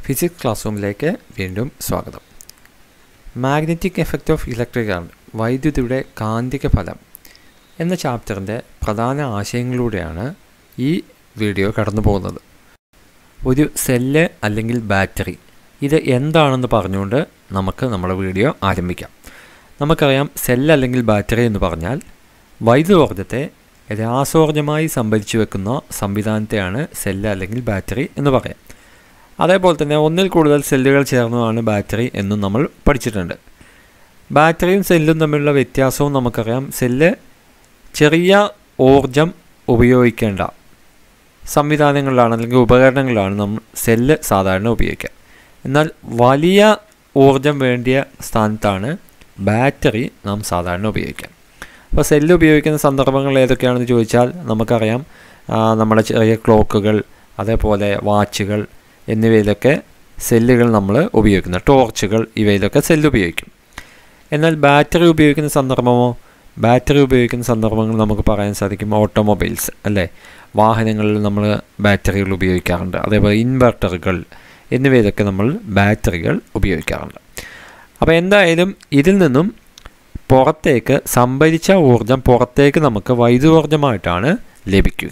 physics class റൂമിലേക്ക് വീണ്ടും സ്വാഗതം magnetic effect of electric current വൈദ്യുതിയുടെ കാന്തിക ഫലം എന്ന ചാപ്റ്ററിൻ്റെ പ്രധാന ആശയങ്ങളിലൂടെയാണ് ഈ വീഡിയോ കടന്നു പോകുന്നത് ഒരു സെല്ല് അല്ലെങ്കിൽ ബാറ്ററി ഇത് എന്താണെന്ന് പറഞ്ഞുകൊണ്ട് നമുക്ക് നമ്മുടെ വീഡിയോ ആരംഭിക്കാം നമുക്കറിയാം സെല്ല് അല്ലെങ്കിൽ ബാറ്ററി എന്ന് പറഞ്ഞാൽ വൈദ്യുതോർജ്ജത്തെ രാസോർജ്ജമായി സംഭരിച്ചു വെക്കുന്ന സംവിധാനത്തെയാണ് സെല്ല് അല്ലെങ്കിൽ ബാറ്ററി എന്ന് പറയാം അതേപോലെ തന്നെ ഒന്നിൽ കൂടുതൽ സെല്ലുകൾ ചേർന്നതാണ് ബാറ്ററി എന്നും നമ്മൾ പഠിച്ചിട്ടുണ്ട് ബാറ്ററിയും സെല്ലും തമ്മിലുള്ള വ്യത്യാസവും നമുക്കറിയാം സെല്ല് ചെറിയ ഊർജം ഉപയോഗിക്കേണ്ട സംവിധാനങ്ങളിലാണ് അല്ലെങ്കിൽ ഉപകരണങ്ങളിലാണ് നമ്മൾ സെല്ല് സാധാരണ ഉപയോഗിക്കുക എന്നാൽ വലിയ ഊർജം വേണ്ടിയ സ്ഥാനത്താണ് ബാറ്ററി നാം സാധാരണ ഉപയോഗിക്കുക അപ്പോൾ സെല്ല് ഉപയോഗിക്കുന്ന സന്ദർഭങ്ങൾ ഏതൊക്കെയാണെന്ന് ചോദിച്ചാൽ നമുക്കറിയാം നമ്മുടെ ചെറിയ ക്ലോക്കുകൾ അതേപോലെ വാച്ചുകൾ എന്നിവയിലൊക്കെ സെല്ലുകൾ നമ്മൾ ഉപയോഗിക്കുന്നു ടോർച്ചുകൾ ഇവയിലൊക്കെ സെല്ല് ഉപയോഗിക്കും എന്നാൽ ബാറ്ററി ഉപയോഗിക്കുന്ന സന്ദർഭമോ ബാറ്ററി ഉപയോഗിക്കുന്ന സന്ദർഭങ്ങൾ നമുക്ക് പറയാൻ സാധിക്കും ഓട്ടോമൊബൈൽസ് അല്ലേ വാഹനങ്ങളിൽ നമ്മൾ ബാറ്ററികൾ ഉപയോഗിക്കാറുണ്ട് അതേപോലെ ഇൻവെർട്ടറുകൾ എന്നിവയിലൊക്കെ നമ്മൾ ബാറ്ററികൾ ഉപയോഗിക്കാറുണ്ട് അപ്പോൾ എന്തായാലും ഇതിൽ നിന്നും പുറത്തേക്ക് സംഭരിച്ച ഊർജം പുറത്തേക്ക് നമുക്ക് വൈദ്യുതോർജ്ജമായിട്ടാണ് ലഭിക്കുക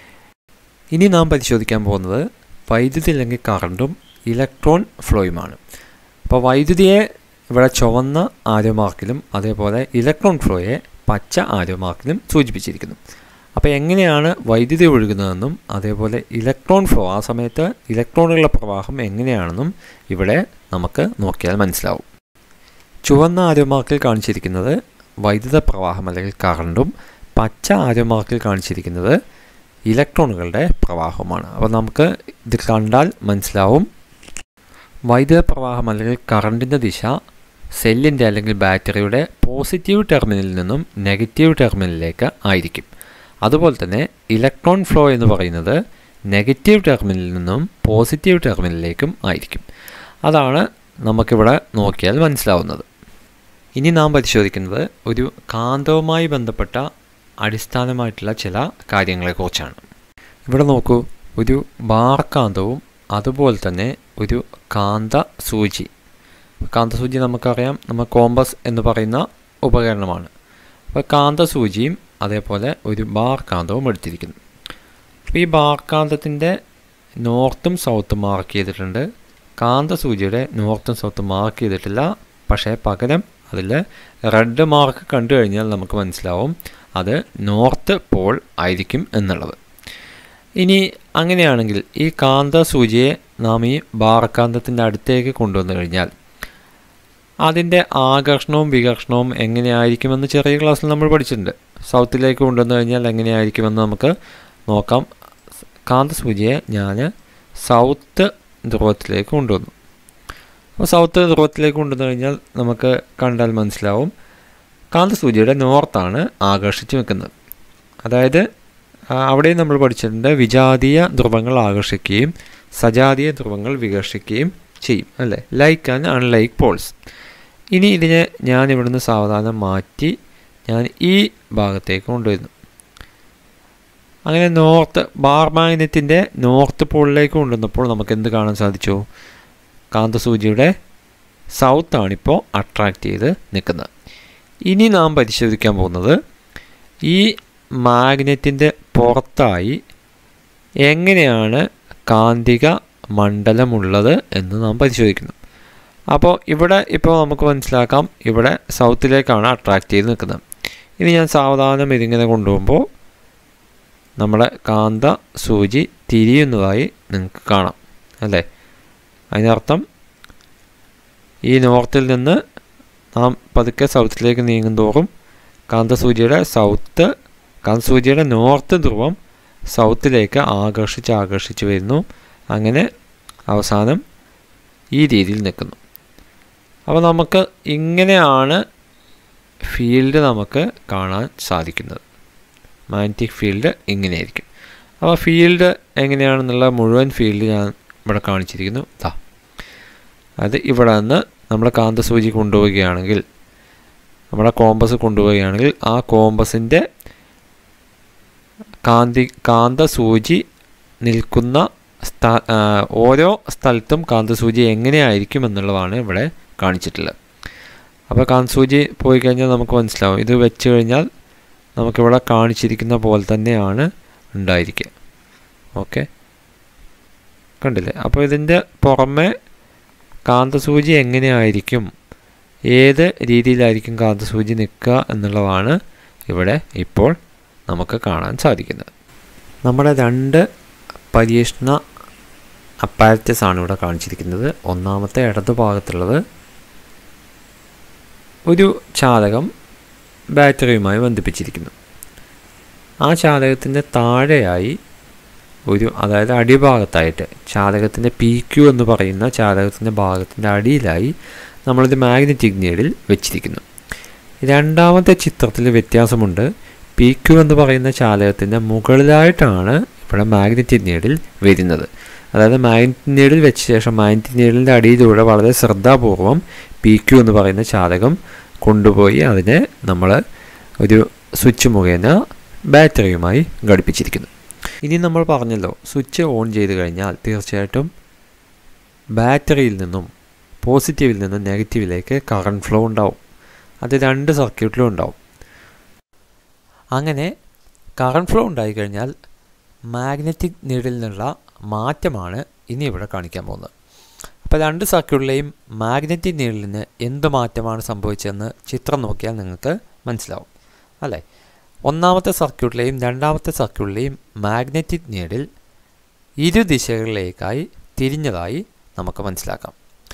ഇനി നാം പരിശോധിക്കാൻ പോകുന്നത് വൈദ്യുതി അല്ലെങ്കിൽ കറണ്ടും ഇലക്ട്രോൺ ഫ്ലോയുമാണ് അപ്പോൾ വൈദ്യുതിയെ ഇവിടെ ചുവന്ന ആരോ മാർക്കിലും അതേപോലെ ഇലക്ട്രോൺ ഫ്ലോയെ പച്ച ആരോ മാർക്കിലും സൂചിപ്പിച്ചിരിക്കുന്നു അപ്പോൾ എങ്ങനെയാണ് വൈദ്യുതി ഒഴുകുന്നതെന്നും അതേപോലെ ഇലക്ട്രോൺ ഫ്ലോ ആ സമയത്ത് ഇലക്ട്രോണുകളുടെ പ്രവാഹം എങ്ങനെയാണെന്നും ഇവിടെ നമുക്ക് നോക്കിയാൽ മനസ്സിലാവും ചുവന്ന ആരോ മാർക്കിൽ കാണിച്ചിരിക്കുന്നത് വൈദ്യുത പ്രവാഹം അല്ലെങ്കിൽ കറണ്ടും പച്ച ആരോ മാർക്കിൽ കാണിച്ചിരിക്കുന്നത് ഇലക്ട്രോണുകളുടെ പ്രവാഹമാണ് അപ്പോൾ നമുക്ക് ഇത് കണ്ടാൽ മനസ്സിലാവും വൈദ്യുത പ്രവാഹം അല്ലെങ്കിൽ കറണ്ടിൻ്റെ ദിശ സെല്ലിൻ്റെ അല്ലെങ്കിൽ ബാറ്ററിയുടെ പോസിറ്റീവ് ടെർമിനലിൽ നിന്നും നെഗറ്റീവ് ടെർമിനലിലേക്ക് ആയിരിക്കും അതുപോലെ തന്നെ ഇലക്ട്രോൺ ഫ്ലോ എന്ന് പറയുന്നത് നെഗറ്റീവ് ടെർമിനലിൽ നിന്നും പോസിറ്റീവ് ടെർമിനലിലേക്കും ആയിരിക്കും അതാണ് നമുക്കിവിടെ നോക്കിയാൽ മനസ്സിലാവുന്നത് ഇനി നാം പരിശോധിക്കുന്നത് ഒരു കാന്തവുമായി ബന്ധപ്പെട്ട അടിസ്ഥാനമായിട്ടുള്ള ചില കാര്യങ്ങളെക്കുറിച്ചാണ് ഇവിടെ നോക്കൂ ഒരു ബാർ കാന്തവും അതുപോലെ തന്നെ ഒരു കാന്ത സൂചി കാന്തസൂചി നമുക്കറിയാം നമ്മൾ കോമ്പസ് എന്ന് പറയുന്ന ഉപകരണമാണ് അപ്പോൾ കാന്തസൂചിയും അതേപോലെ ഒരു ബാർ കാന്തവും എടുത്തിരിക്കുന്നു അപ്പോൾ ഈ ബാർ കാന്തത്തിൻ്റെ നോർത്തും സൗത്തും മാർക്ക് ചെയ്തിട്ടുണ്ട് കാന്തസൂചിയുടെ നോർത്തും സൗത്തും മാർക്ക് ചെയ്തിട്ടില്ല പക്ഷേ പകരം അതിൽ റെഡ് മാർക്ക് കണ്ടു കഴിഞ്ഞാൽ നമുക്ക് മനസ്സിലാവും അത് നോർത്ത് പോൾ ആയിരിക്കും എന്നുള്ളത് ഇനി അങ്ങനെയാണെങ്കിൽ ഈ കാന്തസൂചിയെ നാം ഈ ബാർക്കാന്തത്തിൻ്റെ അടുത്തേക്ക് കൊണ്ടുവന്നു കഴിഞ്ഞാൽ അതിൻ്റെ ആകർഷണവും വികർഷണവും എങ്ങനെയായിരിക്കുമെന്ന് ചെറിയ ക്ലാസ്സിൽ നമ്മൾ പഠിച്ചിട്ടുണ്ട് സൗത്തിലേക്ക് കൊണ്ടുവന്നു കഴിഞ്ഞാൽ എങ്ങനെയായിരിക്കുമെന്ന് നമുക്ക് നോക്കാം കാന്തസൂചിയെ ഞാൻ സൗത്ത് ധ്രുവത്തിലേക്ക് കൊണ്ടുവന്നു അപ്പോൾ സൗത്ത് ധ്രുവത്തിലേക്ക് കൊണ്ടുവന്നു കഴിഞ്ഞാൽ നമുക്ക് കണ്ടാൽ മനസ്സിലാവും കാന്തസൂചിയുടെ നോർത്താണ് ആകർഷിച്ച് നിൽക്കുന്നത് അതായത് അവിടെയും നമ്മൾ പഠിച്ചിട്ടുണ്ട് വിജാതീയ ധ്രുവങ്ങൾ ആകർഷിക്കുകയും സജാതീയ ധ്രുവങ്ങൾ വികർഷിക്കുകയും ചെയ്യും അല്ലേ ലൈക്ക് ആൻഡ് അൺലൈക്ക് പോൾസ് ഇനി ഇതിനെ ഞാൻ ഇവിടുന്ന് സാവധാനം മാറ്റി ഞാൻ ഈ ഭാഗത്തേക്ക് കൊണ്ടുവരുന്നു അങ്ങനെ നോർത്ത് ബാർ മാഗ്നറ്റിൻ്റെ നോർത്ത് പോളിലേക്ക് കൊണ്ടുവന്നപ്പോൾ നമുക്ക് എന്ത് കാണാൻ സാധിച്ചു കാന്തസൂചിയുടെ സൗത്താണിപ്പോൾ അട്രാക്റ്റ് ചെയ്ത് നിൽക്കുന്നത് ഇനി നാം പരിശോധിക്കാൻ പോകുന്നത് ഈ മാഗ്നറ്റിൻ്റെ പുറത്തായി എങ്ങനെയാണ് കാന്തിക മണ്ഡലമുള്ളത് എന്ന് നാം പരിശോധിക്കുന്നു അപ്പോൾ ഇവിടെ ഇപ്പോൾ നമുക്ക് മനസ്സിലാക്കാം ഇവിടെ സൗത്തിലേക്കാണ് അട്രാക്റ്റ് ചെയ്ത് നിൽക്കുന്നത് ഇനി ഞാൻ സാവധാനം ഇതിങ്ങനെ കൊണ്ടുപോകുമ്പോൾ നമ്മുടെ കാന്ത സൂചി തിരിയുന്നതായി നിങ്ങൾക്ക് കാണാം അല്ലേ അതിനർത്ഥം ഈ നോർത്തിൽ നിന്ന് നാം പതുക്കെ സൗത്തിലേക്ക് നീങ്ങും തോറും കാന്തസൂചിയുടെ സൗത്ത് കാന്തസൂചിയുടെ നോർത്ത് ധ്രുവം സൗത്തിലേക്ക് ആകർഷിച്ച് ആകർഷിച്ച് വരുന്നു അങ്ങനെ അവസാനം ഈ രീതിയിൽ നിൽക്കുന്നു അപ്പോൾ നമുക്ക് ഇങ്ങനെയാണ് ഫീൽഡ് നമുക്ക് കാണാൻ സാധിക്കുന്നത് മാഗ്നറ്റിക് ഫീൽഡ് ഇങ്ങനെയായിരിക്കും അപ്പോൾ ഫീൽഡ് എങ്ങനെയാണെന്നുള്ള മുഴുവൻ ഫീൽഡ് ഞാൻ ഇവിടെ കാണിച്ചിരിക്കുന്നു ഇതാ അത് ഇവിടെ നിന്ന് നമ്മുടെ കാന്തസൂചി കൊണ്ടുപോവുകയാണെങ്കിൽ നമ്മുടെ കോമ്പസ് കൊണ്ടുപോവുകയാണെങ്കിൽ ആ കോമ്പസിൻ്റെ കാന്തി കാന്തസൂചി നിൽക്കുന്ന സ്ഥ ആ, ഓരോ സ്ഥലത്തും കാന്തസൂചി എങ്ങനെയായിരിക്കും എന്നുള്ളതാണ് ഇവിടെ കാണിച്ചിട്ടുള്ളത് അപ്പോൾ കാന്തസൂചി പോയി കഴിഞ്ഞാൽ നമുക്ക് മനസ്സിലാവും ഇത് വെച്ച് കഴിഞ്ഞാൽ നമുക്കിവിടെ കാണിച്ചിരിക്കുന്ന പോലെ തന്നെയാണ് ഉണ്ടായിരിക്കുക ഓക്കെ കണ്ടില്ലേ അപ്പോൾ ഇതിൻ്റെ പുറമെ കാന്തസൂചി എങ്ങനെയായിരിക്കും ഏത് രീതിയിലായിരിക്കും കാന്തസൂചി നിൽക്കുക എന്നുള്ളതാണ് ഇവിടെ ഇപ്പോൾ നമുക്ക് കാണാൻ സാധിക്കുന്നത് നമ്മുടെ രണ്ട് പരീക്ഷണ അപ്പാരറ്റസ് ആണ് ഇവിടെ കാണിച്ചിരിക്കുന്നത് ഒന്നാമത്തെ ഇടതു ഭാഗത്തുള്ളത് ഒരു ചാലകം ബാറ്ററിയുമായി ബന്ധിപ്പിച്ചിരിക്കുന്നു ആ ചാലകത്തിൻ്റെ താഴെയായി ഒരു അതായത് അടിഭാഗത്തായിട്ട് ചാലകത്തിൻ്റെ പി ക്യു എന്ന് പറയുന്ന ചാലകത്തിൻ്റെ ഭാഗത്തിൻ്റെ അടിയിലായി നമ്മളിത് മാഗ്നറ്റിക് നീഡിൽ വെച്ചിരിക്കുന്നു രണ്ടാമത്തെ ചിത്രത്തിൽ വ്യത്യാസമുണ്ട് പി ക്യു എന്ന് പറയുന്ന ചാലകത്തിൻ്റെ മുകളിലായിട്ടാണ് ഇവിടെ മാഗ്നറ്റിക് നീഡിൽ വരുന്നത് അതായത് മാഗ്നറ്റിക് നീഡിൽ വെച്ച ശേഷം മാഗ്നറ്റിക് നീഡിലിൻ്റെ അടിയിലൂടെ വളരെ ശ്രദ്ധാപൂർവം പി ക്യു എന്ന് പറയുന്ന ചാലകം കൊണ്ടുപോയി അതിനെ നമ്മൾ ഒരു സ്വിച്ച് മുഖേന ബാറ്ററിയുമായി ഘടിപ്പിച്ചിരിക്കുന്നു ഇനി നമ്മൾ പറഞ്ഞല്ലോ സ്വിച്ച് ഓൺ ചെയ്ത് കഴിഞ്ഞാൽ തീർച്ചയായിട്ടും ബാറ്ററിയിൽ നിന്നും പോസിറ്റീവിൽ നിന്നും നെഗറ്റീവിലേക്ക് കറണ്ട് ഫ്ലോ ഉണ്ടാവും അത് രണ്ട് സർക്യൂട്ടിലും ഉണ്ടാവും അങ്ങനെ കറണ്ട് ഫ്ലോ ഉണ്ടായിക്കഴിഞ്ഞാൽ മാഗ്നറ്റിക് നീഡിൽ നിന്നുള്ള മാറ്റമാണ് ഇനി ഇവിടെ കാണിക്കാൻ പോകുന്നത് അപ്പോൾ രണ്ട് സർക്യൂട്ടിലെയും മാഗ്നറ്റിക് നീഡിലിന് എന്ത് മാറ്റമാണ് സംഭവിച്ചതെന്ന് ചിത്രം നോക്കിയാൽ നിങ്ങൾക്ക് മനസ്സിലാവും അല്ലേ ഒന്നാമത്തെ സർക്യൂട്ടിലെയും രണ്ടാമത്തെ സർക്യൂട്ടിലെയും മാഗ്നറ്റിക് നീഡിൽ ഇരു ദിശകളിലേക്കായി തിരിഞ്ഞതായി നമുക്ക് മനസ്സിലാക്കാം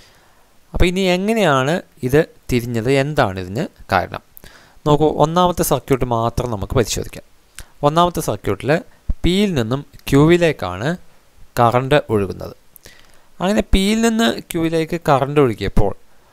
അപ്പോൾ ഇനി എങ്ങനെയാണ് ഇത് തിരിഞ്ഞത് എന്താണ് ഇതിന് കാരണം നോക്കൂ ഒന്നാമത്തെ സർക്യൂട്ട് മാത്രം നമുക്ക് പരിശോധിക്കാം ഒന്നാമത്തെ സർക്യൂട്ടിൽ പിയിൽ നിന്നും ക്യൂവിലേക്കാണ് കറണ്ട് ഒഴുകുന്നത് അങ്ങനെ പിയിൽ നിന്ന് ക്യൂവിലേക്ക് കറണ്ട് ഒഴുകിയപ്പോൾ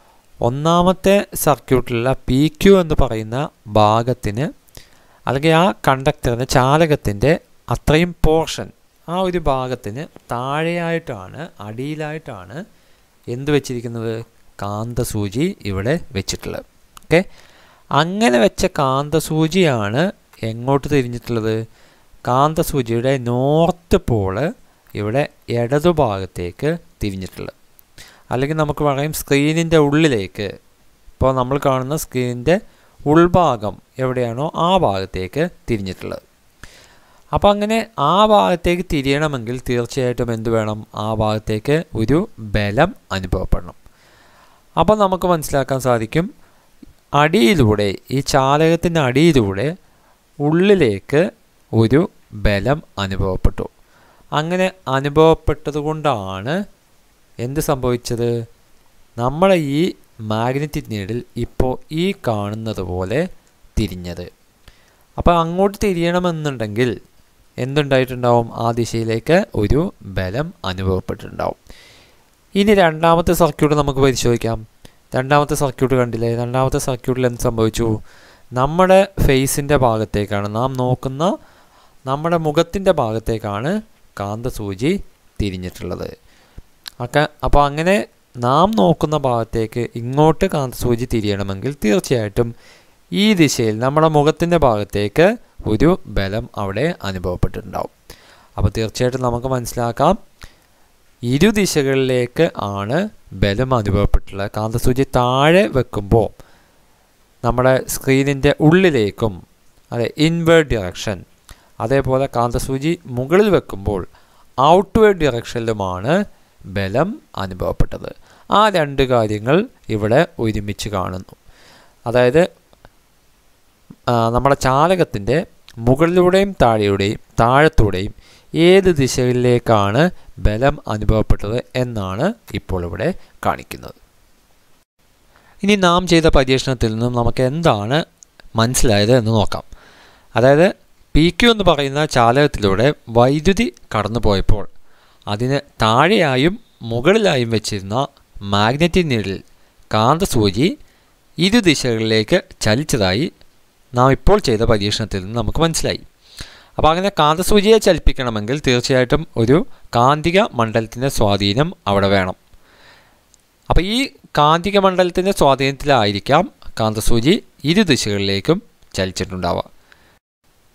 ഒന്നാമത്തെ സർക്യൂട്ടിലുള്ള പി ക്യു എന്ന് പറയുന്ന ഭാഗത്തിന് അല്ലെങ്കിൽ ആ കണ്ടക്ടറിന് ചാലകത്തിൻ്റെ അത്രയും പോർഷൻ ആ ഒരു ഭാഗത്തിന് താഴെയായിട്ടാണ് അടിയിലായിട്ടാണ് എന്ത് വെച്ചിരിക്കുന്നത് കാന്തസൂചി ഇവിടെ വെച്ചിട്ടുള്ളത് ഓക്കെ അങ്ങനെ വെച്ച കാന്തസൂചിയാണ് എങ്ങോട്ട് തിരിഞ്ഞിട്ടുള്ളത് കാന്തസൂചിയുടെ നോർത്ത് പോള് ഇവിടെ ഇടതുഭാഗത്തേക്ക് തിരിഞ്ഞിട്ടുള്ളത് അല്ലെങ്കിൽ നമുക്ക് പറയും സ്ക്രീനിൻ്റെ ഉള്ളിലേക്ക് ഇപ്പോൾ നമ്മൾ കാണുന്ന സ്ക്രീനിൻ്റെ ഉൾഭാഗം എവിടെയാണോ ആ ഭാഗത്തേക്ക് തിരിഞ്ഞിട്ടുള്ളത് അപ്പോൾ അങ്ങനെ ആ ഭാഗത്തേക്ക് തിരിയണമെങ്കിൽ തീർച്ചയായിട്ടും എന്ത് വേണം ആ ഭാഗത്തേക്ക് ഒരു ബലം അനുഭവപ്പെടണം അപ്പോൾ നമുക്ക് മനസ്സിലാക്കാൻ സാധിക്കും അടിയിലൂടെ ഈ ചാലകത്തിൻ്റെ അടിയിലൂടെ ഉള്ളിലേക്ക് ഒരു ബലം അനുഭവപ്പെട്ടു അങ്ങനെ അനുഭവപ്പെട്ടത് കൊണ്ടാണ് എന്ത് സംഭവിച്ചത് നമ്മളെ ഈ മാഗ്നറ്റിക് നീഡിൽ ഇപ്പോൾ ഈ കാണുന്നത് പോലെ തിരിഞ്ഞത് അപ്പോൾ അങ്ങോട്ട് തിരിയണമെന്നുണ്ടെങ്കിൽ എന്തുണ്ടായിട്ടുണ്ടാവും ആ ദിശയിലേക്ക് ഒരു ബലം അനുഭവപ്പെട്ടിട്ടുണ്ടാവും ഇനി രണ്ടാമത്തെ സർക്യൂട്ട് നമുക്ക് പരിശോധിക്കാം രണ്ടാമത്തെ സർക്യൂട്ട് കണ്ടില്ലേ രണ്ടാമത്തെ സർക്യൂട്ടിൽ എന്ത് സംഭവിച്ചു നമ്മുടെ ഫേസിൻ്റെ ഭാഗത്തേക്കാണ് നാം നോക്കുന്ന നമ്മുടെ മുഖത്തിൻ്റെ ഭാഗത്തേക്കാണ് കാന്തസൂചി തിരിഞ്ഞിട്ടുള്ളത് ഒക്കെ അപ്പോൾ അങ്ങനെ നാം നോക്കുന്ന ഭാഗത്തേക്ക് ഇങ്ങോട്ട് കാന്തസൂചി തിരിയണമെങ്കിൽ തീർച്ചയായിട്ടും ഈ ദിശയിൽ നമ്മുടെ മുഖത്തിൻ്റെ ഭാഗത്തേക്ക് ഒരു ബലം അവിടെ അനുഭവപ്പെട്ടിട്ടുണ്ടാവും അപ്പോൾ തീർച്ചയായിട്ടും നമുക്ക് മനസ്സിലാക്കാം ഇരു ദിശകളിലേക്ക് ആണ് ബലം അനുഭവപ്പെട്ടുള്ളത് കാന്തസൂചി താഴെ വെക്കുമ്പോൾ നമ്മുടെ സ്ക്രീനിൻ്റെ ഉള്ളിലേക്കും അതെ ഇൻവേർഡ് ഡിറക്ഷൻ അതേപോലെ കാന്തസൂചി മുകളിൽ വെക്കുമ്പോൾ ഔട്ട്വേർഡ് ഡിറക്ഷനിലുമാണ് ബലം അനുഭവപ്പെട്ടത് ആ രണ്ട് കാര്യങ്ങൾ ഇവിടെ ഒരുമിച്ച് കാണുന്നു അതായത് നമ്മുടെ ചാലകത്തിൻ്റെ മുകളിലൂടെയും താഴെയുടെയും താഴത്തൂടെയും ഏത് ദിശകളിലേക്കാണ് ബലം അനുഭവപ്പെട്ടത് എന്നാണ് ഇപ്പോൾ ഇവിടെ കാണിക്കുന്നത് ഇനി നാം ചെയ്ത പരീക്ഷണത്തിൽ നിന്നും നമുക്ക് എന്താണ് മനസ്സിലായത് എന്ന് നോക്കാം അതായത് പി ക്യു എന്ന് പറയുന്ന ചാലകത്തിലൂടെ വൈദ്യുതി കടന്നു പോയപ്പോൾ അതിന് താഴെയായും മുകളിലായും വെച്ചിരുന്ന മാഗ്നറ്റിക് നീഡിൽ കാന്തസൂചി ഇരു ദിശകളിലേക്ക് ചലിച്ചതായി നാം ഇപ്പോൾ ചെയ്ത പരീക്ഷണത്തിൽ നിന്ന് നമുക്ക് മനസ്സിലായി അപ്പോൾ അങ്ങനെ കാന്തസൂചിയെ ചലിപ്പിക്കണമെങ്കിൽ തീർച്ചയായിട്ടും ഒരു കാന്തിക മണ്ഡലത്തിൻ്റെ സ്വാധീനം അവിടെ വേണം അപ്പോൾ ഈ കാന്തിക മണ്ഡലത്തിൻ്റെ സ്വാധീനത്തിലായിരിക്കാം കാന്തസൂചി ഇരു ദിശകളിലേക്കും ചലിച്ചിട്ടുണ്ടാവുക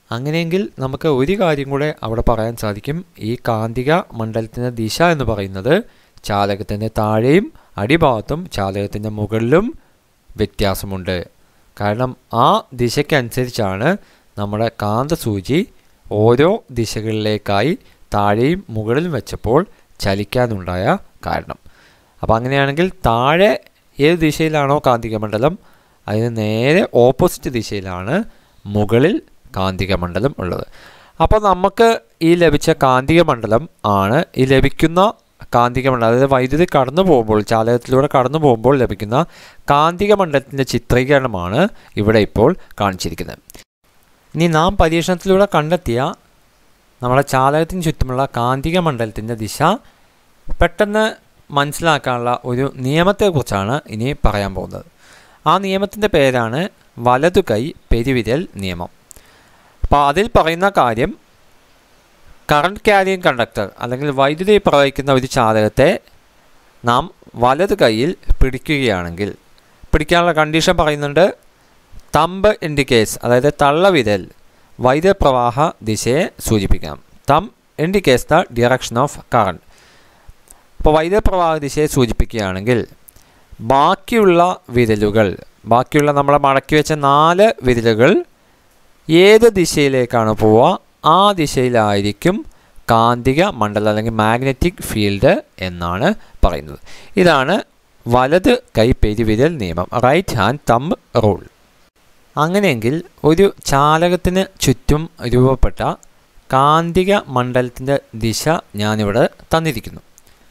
അങ്ങനെയെങ്കിൽ നമുക്ക് ഒരു കാര്യം കൂടെ അവിടെ പറയാൻ സാധിക്കും ഈ കാന്തിക മണ്ഡലത്തിൻ്റെ ദിശ എന്ന് പറയുന്നത് ചാലകത്തിൻ്റെ താഴെയും അടിഭാഗത്തും ചാലകത്തിൻ്റെ മുകളിലും വ്യത്യാസമുണ്ട് കാരണം ആ ദിശയ്ക്കനുസരിച്ചാണ് നമ്മുടെ കാന്തസൂചി ഓരോ ദിശകളിലേക്കായി താഴെയും മുകളിലും വെച്ചപ്പോൾ ചലിക്കാനുണ്ടായ കാരണം അപ്പോൾ അങ്ങനെയാണെങ്കിൽ താഴെ ഏത് ദിശയിലാണോ കാന്തിക മണ്ഡലം അതിന് നേരെ ഓപ്പോസിറ്റ് ദിശയിലാണ് മുകളിൽ കാന്തിക മണ്ഡലം ഉള്ളത് അപ്പോൾ നമുക്ക് ഈ ലഭിച്ച കാന്തിക മണ്ഡലം ആണ് ഈ ലഭിക്കുന്ന കാന്തിക മണ്ഡലം അതായത് വൈദ്യുതി കടന്നു പോകുമ്പോൾ ചാലകത്തിലൂടെ കടന്നു പോകുമ്പോൾ ലഭിക്കുന്ന കാന്തിക മണ്ഡലത്തിൻ്റെ ചിത്രീകരണമാണ് ഇവിടെ ഇപ്പോൾ കാണിച്ചിരിക്കുന്നത് ഇനി നാം പരീക്ഷണത്തിലൂടെ കണ്ടെത്തിയ നമ്മുടെ ചാലകത്തിന് ചുറ്റുമുള്ള കാന്തിക മണ്ഡലത്തിൻ്റെ ദിശ പെട്ടെന്ന് മനസ്സിലാക്കാനുള്ള ഒരു നിയമത്തെക്കുറിച്ചാണ് ഇനി പറയാൻ പോകുന്നത് ആ നിയമത്തിൻ്റെ പേരാണ് വലതു കൈ പെരുവിരൽ നിയമം അപ്പോൾ അതിൽ പറയുന്ന കാര്യം കറണ്ട് ക്യാരിയൻ കണ്ടക്ടർ അല്ലെങ്കിൽ വൈദ്യുതി പ്രവഹിക്കുന്ന ഒരു ചാലകത്തെ നാം വലത് കൈയിൽ പിടിക്കുകയാണെങ്കിൽ പിടിക്കാനുള്ള കണ്ടീഷൻ പറയുന്നുണ്ട് തമ്പ് ഇൻഡിക്കേറ്റ്സ് അതായത് തള്ളവിരൽ വൈദ്യുത പ്രവാഹ ദിശയെ സൂചിപ്പിക്കാം thumb indicates the direction of current അപ്പോൾ വൈദ്യുത പ്രവാഹ ദിശയെ സൂചിപ്പിക്കുകയാണെങ്കിൽ ബാക്കിയുള്ള വിരലുകൾ ബാക്കിയുള്ള നമ്മളെ മടക്കി വെച്ച നാല് വിരലുകൾ ഏത് ദിശയിലേക്കാണ് പോവുക ആ ദിശയിലായിരിക്കും കാന്തിക മണ്ഡലം അല്ലെങ്കിൽ മാഗ്നറ്റിക് ഫീൽഡ് എന്നാണ് പറയുന്നത് ഇതാണ് വലത് കൈ പെരുവിരൽ നിയമം റൈറ്റ് ഹാൻഡ് തമ്പ് റൂൾ അങ്ങനെയെങ്കിൽ ഒരു ചാലകത്തിന് ചുറ്റും രൂപപ്പെട്ട കാന്തിക മണ്ഡലത്തിൻ്റെ ദിശ ഞാനിവിടെ തന്നിരിക്കുന്നു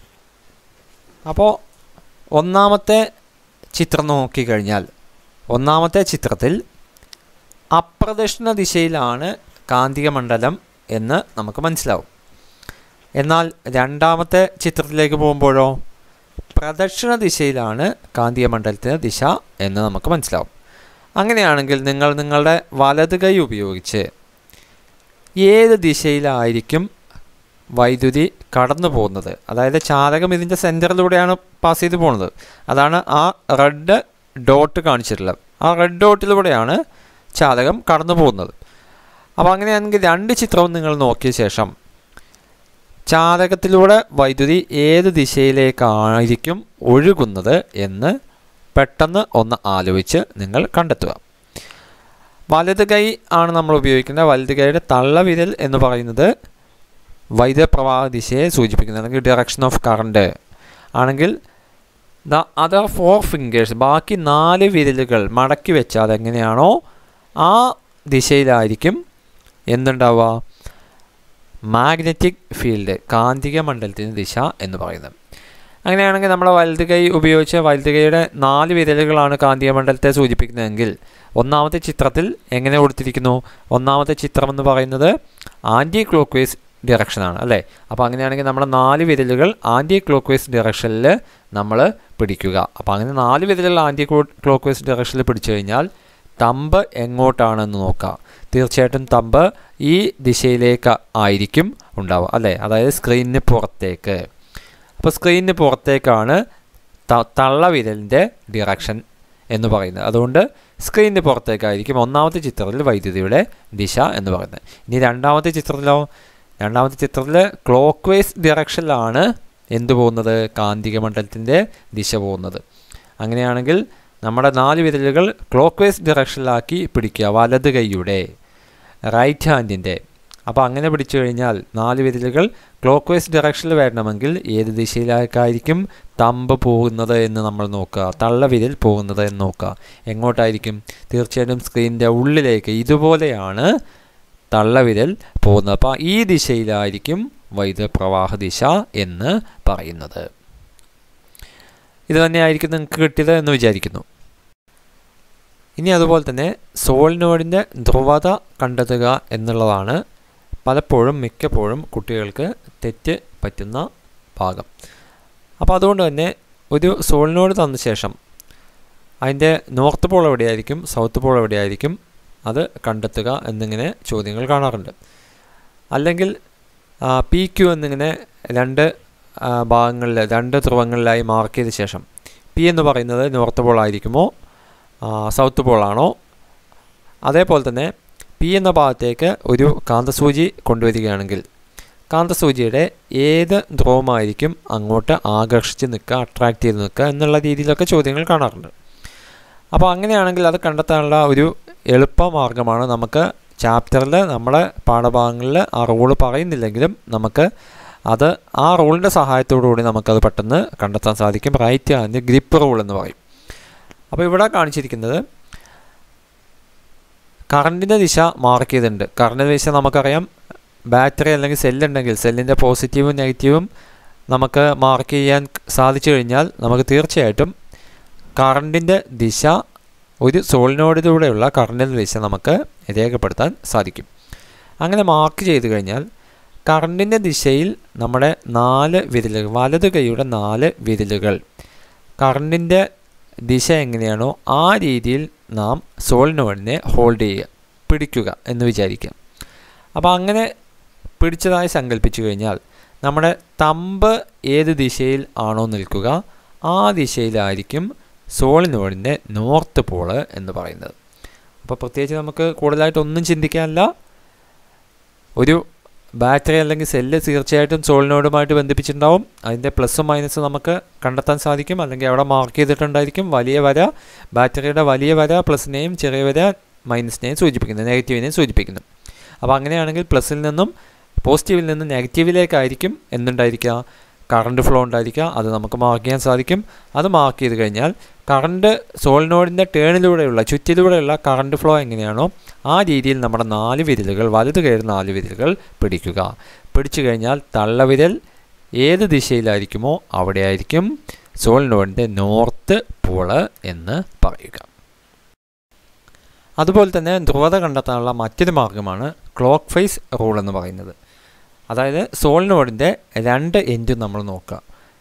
അപ്പോൾ ഒന്നാമത്തെ ചിത്രം നോക്കിക്കഴിഞ്ഞാൽ ഒന്നാമത്തെ ചിത്രത്തിൽ അപ്രദക്ഷിണ ദിശയിലാണ് കാന്തിക മണ്ഡലം എന്ന് നമുക്ക് മനസ്സിലാവും എന്നാൽ രണ്ടാമത്തെ ചിത്രത്തിലേക്ക് പോകുമ്പോഴോ പ്രദക്ഷിണ ദിശയിലാണ് കാന്തിക മണ്ഡലത്തിൻ്റെ ദിശ എന്ന് നമുക്ക് മനസ്സിലാവും അങ്ങനെയാണെങ്കിൽ നിങ്ങൾ നിങ്ങളുടെ വലത് കൈ ഉപയോഗിച്ച് ഏത് ദിശയിലായിരിക്കും വൈദ്യുതി കടന്നു പോകുന്നത് അതായത് ചാലകം ഇതിൻ്റെ സെൻറ്ററിലൂടെയാണ് പാസ് ചെയ്ത് പോകുന്നത് അതാണ് ആ റെഡ് ഡോട്ട് കാണിച്ചിട്ടുള്ളത് ആ റെഡ് ഡോട്ടിലൂടെയാണ് ചാലകം കടന്നു പോകുന്നത് അപ്പോൾ അങ്ങനെയാണെങ്കിൽ രണ്ട് ചിത്രവും നിങ്ങൾ നോക്കിയ ശേഷം ചാലകത്തിലൂടെ വൈദ്യുതി ഏത് ദിശയിലേക്കായിരിക്കും ഒഴുകുന്നത് എന്ന് പെട്ടെന്ന് ഒന്ന് ആലോചിച്ച് നിങ്ങൾ കണ്ടെത്തുക വലത് കൈ ആണ് നമ്മൾ ഉപയോഗിക്കുന്നത് വലത് കൈയുടെ തള്ളവിരൽ എന്ന് പറയുന്നത് വൈദ്യുത പ്രവാഹ ദിശയെ സൂചിപ്പിക്കുന്നത് അല്ലെങ്കിൽ ഡയറക്ഷൻ ഓഫ് കറണ്ട് ആണെങ്കിൽ ദ അതർ ഫോർ ഫിംഗേഴ്സ് ബാക്കി നാല് വിരലുകൾ മടക്കി വെച്ചാൽ എങ്ങനെയാണോ ആ ദിശയിലായിരിക്കും എന്തുണ്ടാവുക മാഗ്നറ്റിക് ഫീൽഡ് കാന്തിക മണ്ഡലത്തിൻ്റെ ദിശ എന്ന് പറയുന്നത് അങ്ങനെയാണെങ്കിൽ നമ്മുടെ വലത് കൈ ഉപയോഗിച്ച് വലത് കൈയുടെ നാല് വിരലുകളാണ് കാന്തിക മണ്ഡലത്തെ സൂചിപ്പിക്കുന്നതെങ്കിൽ ഒന്നാമത്തെ ചിത്രത്തിൽ എങ്ങനെ കൊടുത്തിരിക്കുന്നു ഒന്നാമത്തെ ചിത്രം എന്ന് പറയുന്നത് ആൻറ്റി ക്ലോക്ക് വൈസ് ഡിറക്ഷനാണ് അല്ലേ അപ്പോൾ അങ്ങനെയാണെങ്കിൽ നമ്മുടെ നാല് വിരലുകൾ ആൻറ്റി ക്ലോക്ക് വൈസ് ഡിറക്ഷനിൽ നമ്മൾ പിടിക്കുക അപ്പോൾ അങ്ങനെ നാല് വിരലുകൾ ആൻറ്റി ക്ലോക്ക് വൈസ് ഡിറക്ഷനിൽ പിടിച്ചു കഴിഞ്ഞാൽ തമ്പ് എങ്ങോട്ടാണെന്ന് നോക്കുക തീർച്ചയായിട്ടും തമ്പ് ഈ ദിശയിലേക്ക് ആയിരിക്കും ഉണ്ടാവുക അല്ലേ അതായത് സ്ക്രീനിന് പുറത്തേക്ക് അപ്പോൾ സ്ക്രീനിന് പുറത്തേക്കാണ് തള്ളവിരലിൻ്റെ ഡിറക്ഷൻ എന്ന് പറയുന്നത് അതുകൊണ്ട് സ്ക്രീനിന് പുറത്തേക്കായിരിക്കും ഒന്നാമത്തെ ചിത്രത്തിൽ വൈദ്യുതിയുടെ ദിശ എന്ന് പറയുന്നത് ഇനി രണ്ടാമത്തെ ചിത്രത്തിലോ രണ്ടാമത്തെ ചിത്രത്തിൽ ക്ലോക്ക് വൈസ് ഡിറക്ഷനിലാണ് എന്ത് പോകുന്നത് കാന്തിക മണ്ഡലത്തിൻ്റെ ദിശ പോകുന്നത് അങ്ങനെയാണെങ്കിൽ നമ്മുടെ നാല് വിരലുകൾ ക്ലോക്ക് വൈസ് ഡിറക്ഷനിലാക്കി പിടിക്കുക വലത് കൈയുടെ റൈറ്റ് ഹാൻഡിൻ്റെ അപ്പോൾ അങ്ങനെ പിടിച്ചു കഴിഞ്ഞാൽ നാല് വിരലുകൾ ക്ലോക്ക് വൈസ് ഡിറക്ഷനിൽ വരണമെങ്കിൽ ഏത് ദിശയിലേക്കായിരിക്കും തമ്പ് പോകുന്നത് എന്ന് നമ്മൾ നോക്കുക തള്ളവിരൽ പോകുന്നത് എന്ന് നോക്കുക എങ്ങോട്ടായിരിക്കും തീർച്ചയായിട്ടും സ്ക്രീനിൻ്റെ ഉള്ളിലേക്ക് ഇതുപോലെയാണ് തള്ളവിരൽ പോകുന്നത് അപ്പോൾ ഈ ദിശയിലായിരിക്കും വൈദ്യുത പ്രവാഹ ദിശ എന്ന് പറയുന്നത് ഇത് തന്നെയായിരിക്കും നിങ്ങൾക്ക് കിട്ടിയത് എന്ന് വിചാരിക്കുന്നു ഇനി അതുപോലെ തന്നെ സോളിനോഡിൻ്റെ ധ്രുവത കണ്ടെത്തുക എന്നുള്ളതാണ് പലപ്പോഴും മിക്കപ്പോഴും കുട്ടികൾക്ക് തെറ്റ് പറ്റുന്ന ഭാഗം അപ്പോൾ അതുകൊണ്ട് തന്നെ ഒരു സോളിനോഡ് തന്ന ശേഷം അതിൻ്റെ നോർത്ത് പോൾ എവിടെയായിരിക്കും സൗത്ത് പോൾ എവിടെയായിരിക്കും അത് കണ്ടെത്തുക എന്നിങ്ങനെ ചോദ്യങ്ങൾ കാണാറുണ്ട് അല്ലെങ്കിൽ പി ക്യു എന്നിങ്ങനെ രണ്ട് ഭാഗങ്ങളിൽ രണ്ട് ധ്രുവങ്ങളിലായി മാർക്ക് ചെയ്ത ശേഷം പി എന്ന് പറയുന്നത് നോർത്ത് പോൾ ആയിരിക്കുമോ സൗത്ത് പോളാണോ അതേപോലെ തന്നെ പി എന്ന ഭാഗത്തേക്ക് ഒരു കാന്തസൂചി കൊണ്ടുവരികയാണെങ്കിൽ കാന്തസൂചിയുടെ ഏത് ധ്രുവമായിരിക്കും അങ്ങോട്ട് ആകർഷിച്ച് നിൽക്കുക അട്രാക്റ്റ് ചെയ്ത് നിൽക്കുക എന്നുള്ള രീതിയിലൊക്കെ ചോദ്യങ്ങൾ കാണാറുണ്ട് അപ്പോൾ അങ്ങനെയാണെങ്കിൽ അത് കണ്ടെത്താനുള്ള ഒരു എളുപ്പമാർഗ്ഗമാണ് നമുക്ക് ചാപ്റ്ററിൽ നമ്മളെ പാഠഭാഗങ്ങളിൽ ആ റൂള് പറയുന്നില്ലെങ്കിലും നമുക്ക് അത് ആ റൂളിൻ്റെ സഹായത്തോടുകൂടി നമുക്കത് പെട്ടെന്ന് കണ്ടെത്താൻ സാധിക്കും റൈറ്റ് ഹാൻഡ് ഗ്രിപ്പ് റൂൾ എന്ന് പറയും അപ്പോൾ ഇവിടെ കാണിച്ചിരിക്കുന്നത് കറണ്ടിൻ്റെ ദിശ മാർക്ക് ചെയ്തിട്ടുണ്ട് കറണ്ടിൻ്റെ ദിശ നമുക്കറിയാം ബാറ്ററി അല്ലെങ്കിൽ സെല്ലുണ്ടെങ്കിൽ സെല്ലിൻ്റെ പോസിറ്റീവും നെഗറ്റീവും നമുക്ക് മാർക്ക് ചെയ്യാൻ സാധിച്ചു കഴിഞ്ഞാൽ നമുക്ക് തീർച്ചയായിട്ടും കറണ്ടിൻ്റെ ദിശ ഒരു സോളിനോഡിലൂടെയുള്ള കറണ്ടിൻ്റെ ദിശ നമുക്ക് രേഖപ്പെടുത്താൻ സാധിക്കും അങ്ങനെ മാർക്ക് ചെയ്ത് കഴിഞ്ഞാൽ കറണ്ടിൻ്റെ ദിശയിൽ നമ്മുടെ നാല് വിരലുകൾ വലത് കൈയുടെ നാല് വിരലുകൾ കറണ്ടിൻ്റെ ദിശ എങ്ങനെയാണോ ആ രീതിയിൽ നാം സോളിനോഡിനെ ഹോൾഡ് ചെയ്യുക പിടിക്കുക എന്ന് വിചാരിക്കുക അപ്പോൾ അങ്ങനെ പിടിച്ചതായി സങ്കല്പിച്ചു കഴിഞ്ഞാൽ നമ്മുടെ തമ്പ് ഏത് ദിശയിൽ ആണോ നിൽക്കുക ആ ദിശയിലായിരിക്കും സോളിനോഡിൻ്റെ നോർത്ത് പോള് എന്ന് പറയുന്നത് അപ്പോൾ പ്രത്യേകിച്ച് നമുക്ക് കൂടുതലായിട്ട് ഒന്നും ചിന്തിക്കാനില്ല ഒരു ബാറ്ററി അല്ലെങ്കിൽ സെല്ല് തീർച്ചയായിട്ടും സോളിനോഡുമായിട്ട് ബന്ധിപ്പിച്ചിട്ടുണ്ടാവും അതിൻ്റെ പ്ലസും മൈനസും നമുക്ക് കണ്ടെത്താൻ സാധിക്കും അല്ലെങ്കിൽ അവിടെ മാർക്ക് ചെയ്തിട്ടുണ്ടായിരിക്കും വലിയ വര ബാറ്ററിയുടെ വലിയ വര പ്ലസിനെയും ചെറിയ വര മൈനസിനെയും സൂചിപ്പിക്കുന്നു നെഗറ്റീവിനെയും സൂചിപ്പിക്കുന്നു അപ്പോൾ അങ്ങനെയാണെങ്കിൽ പ്ലസിൽ നിന്നും പോസിറ്റീവിൽ നിന്നും നെഗറ്റീവിലേക്കായിരിക്കും എന്തുണ്ടായിരിക്കുക കറണ്ട് ഫ്ലോ ഉണ്ടായിരിക്കുക അത് നമുക്ക് മാർക്ക് ചെയ്യാൻ സാധിക്കും അത് മാർക്ക് ചെയ്ത് കഴിഞ്ഞാൽ കറണ്ട് സോളിനോഡിൻ്റെ ടേണിലൂടെയുള്ള ചുറ്റിലൂടെയുള്ള കറണ്ട് ഫ്ലോ എങ്ങനെയാണോ ആ രീതിയിൽ നമ്മുടെ നാല് വിരലുകൾ വലത് കയറി നാല് വിരലുകൾ പിടിക്കുക പിടിച്ചു കഴിഞ്ഞാൽ തള്ളവിരൽ ഏത് ദിശയിലായിരിക്കുമോ അവിടെയായിരിക്കും സോളിനോഡിൻ്റെ നോർത്ത് പോള് എന്ന് പറയുക അതുപോലെ തന്നെ ധ്രുവത കണ്ടെത്താനുള്ള മറ്റൊരു മാർഗ്ഗമാണ് ക്ലോക്ക് ഫേസ് റൂൾ എന്ന് പറയുന്നത് അതായത് സോളിനോഡിൻ്റെ രണ്ട് എൻഡും നമ്മൾ നോക്കുക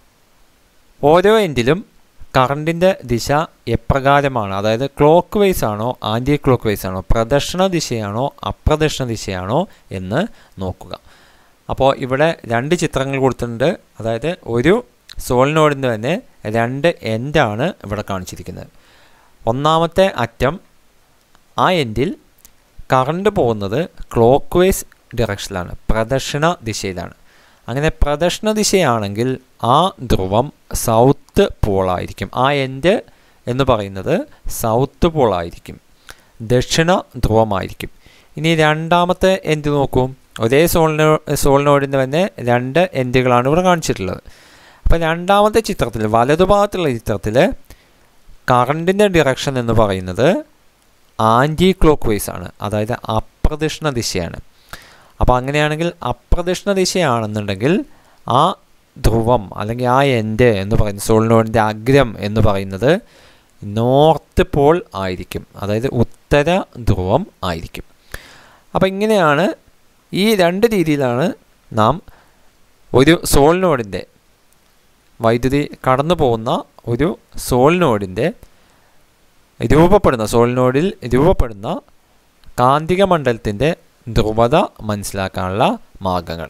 ഓരോ എൻഡിലും കറണ്ടിൻ്റെ ദിശ എപ്രകാരമാണ് അതായത് ക്ലോക്ക് വൈസ് ആണോ ആൻറ്റി ക്ലോക്ക് വൈസ് ആണോ പ്രദക്ഷിണ ദിശയാണോ അപ്രദക്ഷിണ ദിശയാണോ എന്ന് നോക്കുക അപ്പോൾ ഇവിടെ രണ്ട് ചിത്രങ്ങൾ കൊടുത്തിട്ടുണ്ട് അതായത് ഒരു സോളിനോഡിൻ്റെ തന്നെ രണ്ട് എൻഡാണ് ഇവിടെ കാണിച്ചിരിക്കുന്നത് ഒന്നാമത്തെ അറ്റം ആ എൻഡിൽ കറണ്ട് പോകുന്നത് ക്ലോക്ക് വൈസ് ഡിറക്ഷനിലാണ് പ്രദക്ഷിണ ദിശയിലാണ് അങ്ങനെ പ്രദക്ഷിണ ദിശയാണെങ്കിൽ ആ ധ്രുവം സൗത്ത് പോളായിരിക്കും ആ എൻഡ് എന്ന് പറയുന്നത് സൗത്ത് പോളായിരിക്കും ദക്ഷിണ ധ്രുവമായിരിക്കും ഇനി രണ്ടാമത്തെ എൻഡ് നോക്കൂ ഒരേ സോളിനോ സോളിനോഡിൻ്റെ തന്നെ രണ്ട് എൻഡുകളാണ് ഇവിടെ കാണിച്ചിട്ടുള്ളത് അപ്പോൾ രണ്ടാമത്തെ ചിത്രത്തിൽ വലതുഭാഗത്തുള്ള ചിത്രത്തിൽ കറണ്ടിൻ്റെ ഡിറക്ഷൻ എന്ന് പറയുന്നത് ആൻറ്റി ക്ലോക്ക് വൈസ് ആണ് അതായത് അപ്രദക്ഷിണ ദിശയാണ് അപ്പോൾ അങ്ങനെയാണെങ്കിൽ അപ്രദക്ഷിണ ദിശയാണെന്നുണ്ടെങ്കിൽ ആ ധ്രുവം അല്ലെങ്കിൽ ആ എൻഡ് എന്ന് പറയുന്നത് സോളിനോഡിൻ്റെ അഗ്രം എന്ന് പറയുന്നത് നോർത്ത് പോൾ ആയിരിക്കും അതായത് ഉത്തര ധ്രുവം ആയിരിക്കും അപ്പോൾ ഇങ്ങനെയാണ് ഈ രണ്ട് രീതിയിലാണ് നാം ഒരു സോളിനോഡിൻ്റെ വൈദ്യുതി കടന്നു പോകുന്ന ഒരു സോളിനോഡിൻ്റെ രൂപപ്പെടുന്ന സോളിനോഡിൽ രൂപപ്പെടുന്ന കാന്തിക മണ്ഡലത്തിൻ്റെ ധ്രുവത മനസ്സിലാക്കാനുള്ള മാർഗങ്ങൾ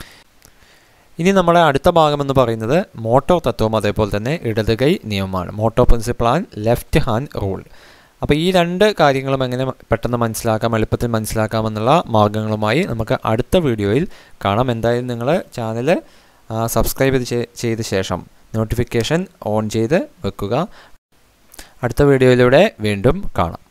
ഇനി നമ്മുടെ അടുത്ത ഭാഗം എന്ന് പറയുന്നത് മോട്ടോ തത്വം അതേപോലെ തന്നെ ഇടത് കൈ നിയമമാണ് motor principle and left hand rule അപ്പോൾ ഈ രണ്ട് കാര്യങ്ങളും എങ്ങനെ പെട്ടെന്ന് മനസ്സിലാക്കാം എളുപ്പത്തിൽ മനസ്സിലാക്കാമെന്നുള്ള മാർഗങ്ങളുമായി നമുക്ക് അടുത്ത വീഡിയോയിൽ കാണാം എന്തായാലും നിങ്ങൾ ചാനൽ സബ്സ്ക്രൈബ് ചെയ്ത ശേഷം നോട്ടിഫിക്കേഷൻ ഓൺ ചെയ്ത് വെക്കുക അടുത്ത വീഡിയോയിലൂടെ വീണ്ടും കാണാം